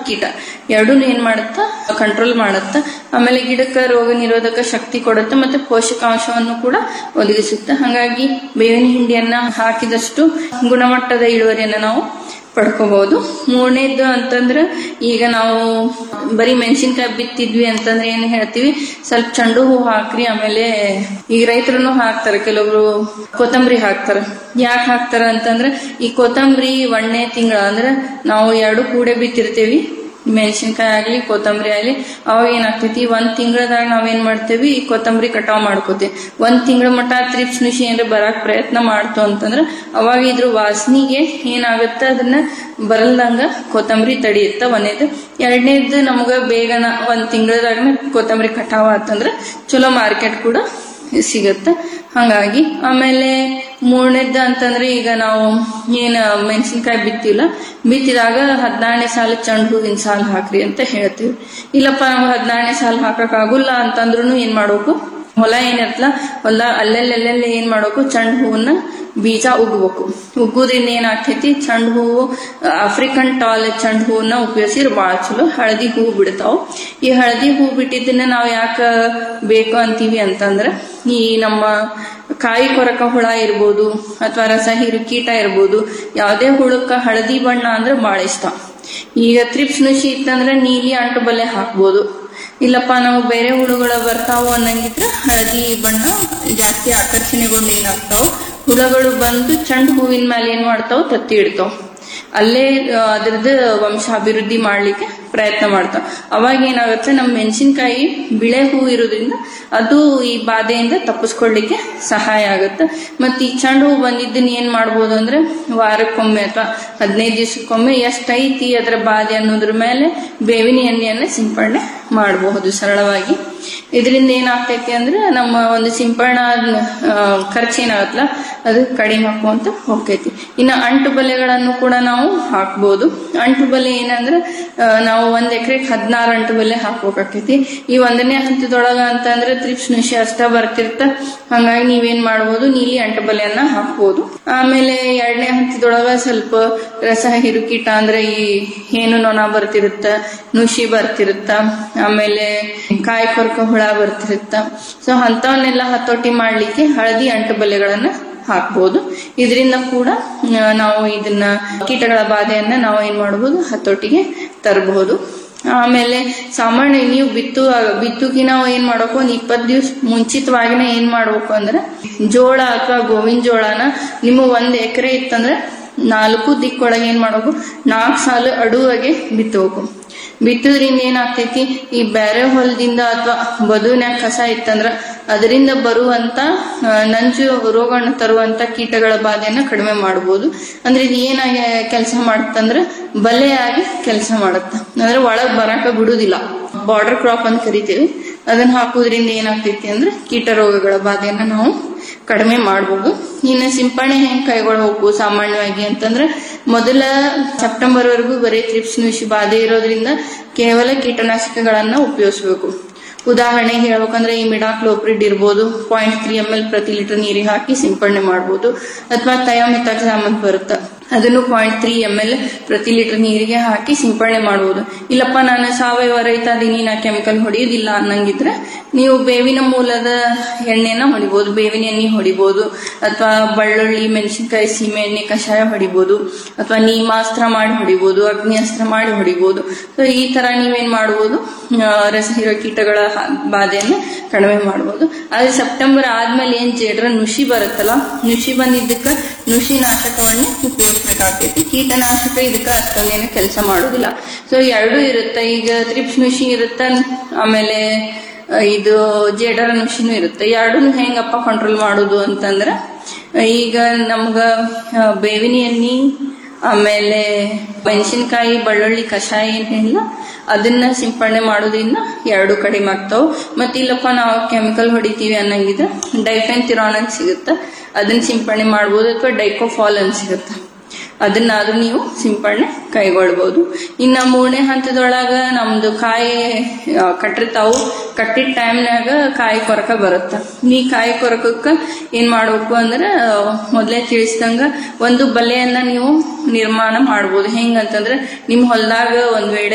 ಕೀಟ ಎರಡೂ ಏನ್ ಮಾಡುತ್ತ ಕಂಟ್ರೋಲ್ ಮಾಡುತ್ತ ಆಮೇಲೆ ಗಿಡಕ್ಕೆ ರೋಗ ನಿರೋಧಕ ಶಕ್ತಿ ಕೊಡುತ್ತೆ ಮತ್ತೆ ಪೋಷಕಾಂಶವನ್ನು ಕೂಡ ಒದಗಿಸುತ್ತೆ ಹಾಗಾಗಿ ಬೇವಿನ ಹಿಂಡಿಯನ್ನ ಹಾಕಿದಷ್ಟು ಗುಣಮಟ್ಟದ ಇಳುವರಿಯನ್ನ ನಾವು ಪಡ್ಕೋಬಹುದು ಮೂರನೇದು ಅಂತಂದ್ರೆ ಈಗ ನಾವು ಬರೀ ಮೆಣಸಿನ್ಕಾಯಿ ಬಿತ್ತಿದ್ವಿ ಅಂತಂದ್ರೆ ಏನ್ ಹೇಳ್ತೀವಿ ಸ್ವಲ್ಪ ಚೆಂಡು ಹೂ ಹಾಕ್ರಿ ಆಮೇಲೆ ಈಗ ರೈತರು ಹಾಕ್ತಾರೆ ಕೆಲವರು ಕೊತ್ತಂಬರಿ ಹಾಕ್ತಾರ ಯಾಕೆ ಹಾಕ್ತಾರ ಅಂತಂದ್ರೆ ಈ ಕೊತ್ತಂಬರಿ ಒಂದನೇ ತಿಂಗಳ ಅಂದ್ರೆ ನಾವು ಎರಡು ಕೂಡೆ ಬಿತ್ತಿರ್ತೀವಿ ಮೆಣಸಿನ್ಕಾಯಿ ಆಗ್ಲಿ ಕೊತ್ತಂಬರಿ ಆಗ್ಲಿ ಅವಾಗ ಏನಾಗ್ತೈತಿ ಒಂದ್ ತಿಂಗಳದಾಗ ನಾವೇನ್ ಮಾಡ್ತೇವಿ ಈ ಕೊತ್ತಂಬರಿ ಕಟಾವ್ ಮಾಡ್ಕೋತೀವಿ ಒಂದ್ ತಿಂಗಳ ಮಟ್ಟ ತ್ರಿಪ್ಸ್ ನುಷಿ ಏನ್ರ ಬರಾಕ್ ಪ್ರಯತ್ನ ಮಾಡ್ತು ಅಂತಂದ್ರ ಅವಾಗ ಇದ್ರ ವಾಸನಿಗೆ ಏನಾಗತ್ತ ಅದನ್ನ ಬರಲ್ದಂಗ ಕೊತ್ತಂಬರಿ ತಡಿಯುತ್ತ ಒಂದೇದು ಎರಡನೇದು ನಮ್ಗ ಬೇಗನ ಒಂದ್ ತಿಂಗಳದಾಗ ಕೊತ್ತಂಬರಿ ಕಟಾವ್ ಆತಂದ್ರ ಚಲೋ ಮಾರ್ಕೆಟ್ ಕೂಡ ಸಿಗತ್ತ ಹಂಗಾಗಿ ಆಮೇಲೆ ಮೂರನೇದ್ದು ಅಂತಂದ್ರೆ ಈಗ ನಾವು ಏನ್ ಮೆಣಸಿನ್ಕಾಯಿ ಬಿತ್ತಿಲ್ಲ ಬಿತ್ತಿದಾಗ ಹದಿನಾರನೇ ಸಾಲ ಚಂಡು ಹೂವಿನ ಸಾಲ ಹಾಕ್ರಿ ಅಂತ ಹೇಳ್ತೀವಿ ಇಲ್ಲಪ್ಪ ನಾವು ಹದಿನಾರನೇ ಸಾಲ ಹಾಕಕ್ ಆಗುಲ್ಲ ಅಂತಂದ್ರೂ ಏನ್ ಮಾಡ್ಬೇಕು ಹೊಲ ಏನಿರ್ತಲ್ಲ ಹೊಲ ಅಲ್ಲೆಲ್ಲೆಲ್ಲೆಲ್ಲ ಏನ್ ಮಾಡ್ಬೇಕು ಚಂಡು ಹೂವನ್ನ ಬೀಜ ಉಗ್ಬೇಕು ಉಗ್ಗುದ್ರಿಂದ ಏನಾಗ್ತೈತಿ ಚಂಡು ಹೂವು ಆಫ್ರಿಕನ್ ಟಾಲ್ ಚಂಡು ಹೂವನ್ನ ಉಪಯೋಗಿಸಿದ್ರೆ ಬಹಳ ಚಲೋ ಹಳದಿ ಹೂ ಬಿಡ್ತಾವ ಈ ಹಳದಿ ಹೂ ಬಿಟ್ಟಿದ್ದನ್ನ ನಾವ್ ಯಾಕ ಬೇಕು ಅಂತೀವಿ ಅಂತಂದ್ರ ಈ ನಮ್ಮ ಕಾಯಿ ಕೊರಕ ಹುಳ ಇರ್ಬೋದು ಅಥವಾ ರಸ ಹೀರು ಕೀಟ ಇರ್ಬೋದು ಯಾವುದೇ ಹುಳಕ್ಕ ಹಳದಿ ಬಣ್ಣ ಅಂದ್ರೆ ಬಹಳ ಇಷ್ಟ ಈಗ ತ್ರಿಪ್ಸ್ ನುಷಿ ಇತ್ತಂದ್ರೆ ನೀಲಿ ಅಂಟು ಬಲೆ ಹಾಕ್ಬೋದು ಇಲ್ಲಪ್ಪ ನಾವು ಬೇರೆ ಹುಳುಗಳ ಬರ್ತಾವು ಅನ್ನಂಗಿದ್ರೆ ಹಳದಿ ಬಣ್ಣ ಜಾಸ್ತಿ ಆಕರ್ಷಣೆಗೊಂಡು ಏನಾಗ್ತಾವ ಹುಳಗಳು ಬಂದು ಚಂಡು ಹೂವಿನ ಮೇಲೆ ಏನ್ ಮಾಡ್ತಾವ ತತ್ತಿ ಇಡ್ತಾವ ಅಲ್ಲೇ ಆ, ಅದ್ರದ್ದು ವಂಶಾಭಿವೃದ್ಧಿ ಮಾಡ್ಲಿಕ್ಕೆ ಪ್ರಯತ್ನ ಮಾಡ್ತಾವ ಅವಾಗ ಏನಾಗುತ್ತೆ ನಮ್ಮ ಮೆಣಸಿನಕಾಯಿ ಬಿಳೆ ಹೂ ಇರೋದ್ರಿಂದ ಅದು ಈ ಬಾಧೆಯಿಂದ ತಪ್ಪಿಸ್ಕೊಳ್ಲಿಕ್ಕೆ ಸಹಾಯ ಆಗುತ್ತೆ ಮತ್ತೆ ಈ ಚಂಡು ಹೂ ಬಂದಿದ್ದನ್ನ ಏನ್ ಮಾಡ್ಬೋದು ಅಂದ್ರೆ ವಾರಕ್ಕೊಮ್ಮೆ ಅಥವಾ ಹದಿನೈದು ದಿವಸಕ್ಕೊಮ್ಮೆ ಎಷ್ಟೈತಿ ಅದರ ಬಾಧೆ ಅನ್ನೋದ್ರ ಮೇಲೆ ಬೇವಿನ ಎಣ್ಣೆಯನ್ನ ಸಿಂಪಡಣೆ ಮಾಡಬಹುದು ಸರಳವಾಗಿ ಇದರಿಂದ ಏನಾಗ್ತೈತಿ ಅಂದ್ರೆ ನಮ್ಮ ಒಂದು ಸಿಂಪಡಣಾ ಖರ್ಚು ಏನಾಗತ್ತಲ್ಲ ಅದು ಕಡಿಮೆ ಹಾಕುವಂತ ಹೋಗ್ತೈತಿ ಇನ್ನು ಅಂಟು ಬಲೆಗಳನ್ನು ಕೂಡ ನಾವು ಹಾಕ್ಬೋದು ಅಂಟು ಬಲೆ ಏನಂದ್ರೆ ಆ, ನಾವು ಒಂದ್ ಎಕರೆಗೆ ಹದಿನಾರು ಅಂಟು ಬಲೆ ಹಾಕ್ಬೇಕಾಕೈತಿ ಈ ಒಂದನೇ ಹಂತದೊಳಗ ಅಂತಂದ್ರೆ ತ್ರಿಪ್ಸ್ ನುಷಿ ಅಷ್ಟ ಬರ್ತಿರ್ತ ಹಂಗಾಗಿ ನೀವೇನ್ ಮಾಡ್ಬೋದು ನೀಲಿ ಅಂಟು ಬಲೆಯನ್ನ ಹಾಕ್ಬೋದು ಆಮೇಲೆ ಎರಡನೇ ಹಂತದೊಳಗ ಸ್ವಲ್ಪ ರಸ ಹಿರುಕೀಟ ಅಂದ್ರೆ ಈ ಹೇನು ನೊಣ ಬರ್ತಿರುತ್ತ ನುಷಿ ಬರ್ತಿರುತ್ತ ಆಮೇಲೆ ಕಾಯಿ ಕೊರಕ ಹುಳ ಬರ್ತಿರುತ್ತ ಸೊ ಅಂತವನ್ನೆಲ್ಲ ಹತೋಟಿ ಮಾಡ್ಲಿಕ್ಕೆ ಹಳದಿ ಅಂಟು ಬಲೆಗಳನ್ನ ಹಾಕ್ಬೋದು ಇದರಿಂದ ಕೂಡ ಆ, ನಾವು ಇದನ್ನ ಕೀಟಗಳ ಬಾಧೆಯನ್ನ ನಾವು ಏನ್ ಮಾಡಬಹುದು ಹತೋಟಿಗೆ ತರಬಹುದು ಆಮೇಲೆ ಸಾಮಾನ್ಯ ನೀವು ಬಿತ್ತು ಬಿತ್ತುಕಿ ನಾವು ಏನ್ ಮಾಡ್ಬೇಕು ಒಂದ್ ಇಪ್ಪತ್ ದಿವ್ಸ ಮುಂಚಿತವಾಗಿನ ಏನ್ ಮಾಡ್ಬೇಕು ಅಂದ್ರೆ ಜೋಳ ಅಥವಾ ಗೋವಿನ ಜೋಳನ ನಿಮ್ಮ ಒಂದ್ ಎಕರೆ ಇತ್ತಂದ್ರೆ ನಾಲ್ಕು ದಿಕ್ಕೊಳಗೆ ಏನ್ ಮಾಡ್ಬೇಕು ನಾಲ್ಕು ಸಾಲು ಅಡುವಾಗೆ ಬಿತ್ತಬೇಕು ಬಿತ್ತುದ್ರಿಂದ ಏನಾಗ್ತೈತಿ ಈ ಬ್ಯಾರೆ ಹೊಲದಿಂದ ಅಥವಾ ಬದುವಿನ್ಯಾಗ ಕಸ ಇತ್ತಂದ್ರ ಅದರಿಂದ ಬರುವಂತ ಆ, ನಂಜು ರೋಗವನ್ನು ತರುವಂತ ಕೀಟಗಳ ಬಾಧೆಯನ್ನ ಕಡಿಮೆ ಮಾಡಬಹುದು ಅಂದ್ರೆ ಇದು ಏನಾಗಿ ಕೆಲಸ ಮಾಡುತ್ತಂದ್ರ ಬಲೆಯಾಗಿ ಕೆಲಸ ಮಾಡುತ್ತ ಅಂದ್ರೆ ಒಳಗ್ ಬರಾಕ ಬಿಡುದಿಲ್ಲ ಬಾರ್ಡರ್ ಕ್ರಾಪ್ ಅಂತ ಕರಿತೀವಿ ಅದನ್ನ ಹಾಕುವುದ್ರಿಂದ ಏನಾಗ್ತೈತಿ ಅಂದ್ರೆ ಕೀಟ ರೋಗಗಳ ಬಾಧೆಯನ್ನ ನಾವು ಕಡಿಮೆ ಮಾಡಬಹುದು ಇನ್ನು ಸಿಂಪರಣೆ ಹೆಂಗ್ ಕೈಗೊಳ್ಬೇಕು ಸಾಮಾನ್ಯವಾಗಿ ಅಂತಂದ್ರೆ ಮೊದಲ ಸೆಪ್ಟೆಂಬರ್ ವರೆಗೂ ಬರೀ ತ್ರಿಪ್ಸ್ ನುಷಿ ಬಾಧೆ ಇರೋದ್ರಿಂದ ಕೇವಲ ಕೀಟನಾಶಕಗಳನ್ನ ಉಪಯೋಗಿಸಬೇಕು ಉದಾಹರಣೆ ಹೇಳ್ಬೇಕಂದ್ರೆ ಈ ಮಿಡಾಕ್ಲೋಪ್ರಿಡ್ ಇರ್ಬೋದು ಪಾಯಿಂಟ್ ತ್ರೀ ಎಂ ಎಲ್ ಪ್ರತಿ ಲೀಟರ್ ನೀರಿಗೆ ಹಾಕಿ ಸಿಂಪಡಣೆ ಮಾಡ್ಬೋದು ಅಥವಾ ಥಯಾಮಿತಾಕ್ಸಾಮ್ ಅಂತ ಬರುತ್ತೆ ಅದನ್ನು ಪಾಯಿಂಟ್ ತ್ರೀ ಎಂ ಎಲ್ ಪ್ರತಿ ಲೀಟರ್ ನೀರಿಗೆ ಹಾಕಿ ಸಿಂಪಡಣೆ ಮಾಡ್ಬೋದು ಇಲ್ಲಪ್ಪ ನಾನು ಸಾವಯವ ರೈತ ಅದೀನಿ ನಾ ಕೆಮಿಕಲ್ ಹೊಡೆಯೋದಿಲ್ಲ ಅನ್ನಂಗಿದ್ರೆ ನೀವು ಬೇವಿನ ಮೂಲದ ಎಣ್ಣೆನ ಹೊಡಿಬೋದು ಬೇವಿನ ಎಣ್ಣೆ ಹೊಡಿಬೋದು ಅಥವಾ ಬೆಳ್ಳುಳ್ಳಿ ಮೆಣಸಿನಕಾಯಿ ಸೀಮೆ ಎಣ್ಣೆ ಕಷಾಯ ಹೊಡಿಬೋದು ಅಥವಾ ನೀಮಾಸ್ತ್ರ ಮಾಡಿ ಹೊಡಿಬೋದು ಅಗ್ನಿಅಸ್ತ್ರ ಮಾಡಿ ಹೊಡಿಬೋದು ಸೊ ಈ ತರ ನೀವೇನ್ ಮಾಡ್ಬೋದು ಆ, ರಸ ಹೀರೋ ಕೀಟಗಳ ಹ- ಬಾಧೆಯನ್ನ ಕಡಿಮೆ ಮಾಡ್ಬೋದು ಆದ್ರೆ ಸೆಪ್ಟೆಂಬರ್ ಆದ್ಮೇಲೆ ಏನ್ ಜೇಡ್ರ ನುಷಿ ಬರುತ್ತಲ್ಲ ನುಷಿ ಬಂದಿದ್ದಕ್ಕ ನುಷಿ ನಾಶಕವನ್ನ ಉಪಯೋಗಿಸ್ಬೇಕಾಗ್ತೈತಿ ಕೀಟನಾಶಕ ಇದಕ್ಕ ಅಷ್ಟೊಂದೇನು ಕೆಲಸ ಮಾಡೋದಿಲ್ಲ ಸೊ ಎರಡೂ ಇರುತ್ತೆ ಈಗ ತ್ರಿಪ್ಸ್ ನುಷಿ ಇರುತ್ತ ಆಮೇಲೆ ಆ, ಇದು ಜೇಡರ ನುಷಿನೂ ಇರುತ್ತೆ ಎರಡೂ ಹೆಂಗಪ್ಪ ಕಂಟ್ರೋಲ್ ಮಾಡೋದು ಅಂತಂದ್ರ ಈಗ ನಮ್ಗ ಆ, ಬೇವಿನ ಎಣ್ಣೆ ಆಮೇಲೆ ಮೆಣಸಿನಕಾಯಿ ಬೆಳ್ಳುಳ್ಳಿ ಕಷಾಯ ಏನಿಲ್ಲ ಅದನ್ನ ಸಿಂಪಡಣೆ ಮಾಡೋದ್ರಿಂದ ಎರಡು ಕಡಿಮೆ ಆಗ್ತಾವ ಮತ್ತೆ ಇಲ್ಲಪ್ಪ ನಾವು ಕೆಮಿಕಲ್ ಹೊಡಿತೀವಿ ಅನ್ನಂಗಿದ್ರೆ ಡೈಫೆನ್ ತಿರಾನ್ ಅಂತ ಸಿಗುತ್ತೆ ಅದನ್ನ ಸಿಂಪಡಣೆ ಮಾಡ್ಬೋದು ಅಥವಾ ಡೈಕೋಫಾಲ್ ಅಂತ ಸಿಗುತ್ತೆ ಅದನ್ನಾದ್ರೂ ನೀವು ಸಿಂಪಡಣೆ ಕೈಗೊಳ್ಬಹುದು ಇನ್ನ ಮೂರನೇ ಹಂತದೊಳಗ ನಮ್ದು ಕಾಯಿ ಆ, ಕಟ್ಟಿರ್ತಾವು ಕಟ್ಟಿದ ಟೈಮ್ನಾಗ ಕಾಯಿ ಕೊರಕ ಬರುತ್ತ ಈ ಕಾಯಿ ಕೊರಕಕ್ಕ ಏನ್ ಮಾಡ್ಬೇಕು ಅಂದ್ರೆ ಆ, ಮೊದ್ಲೇ ತಿಳಿಸ್ದಂಗ ಒಂದು ಬಲೆಯನ್ನ ನೀವು ನಿರ್ಮಾಣ ಮಾಡ್ಬೋದು ಹೆಂಗಂತಂದ್ರೆ ನಿಮ್ ಹೊಲದಾಗ ಒಂದ್ ವೇಳೆ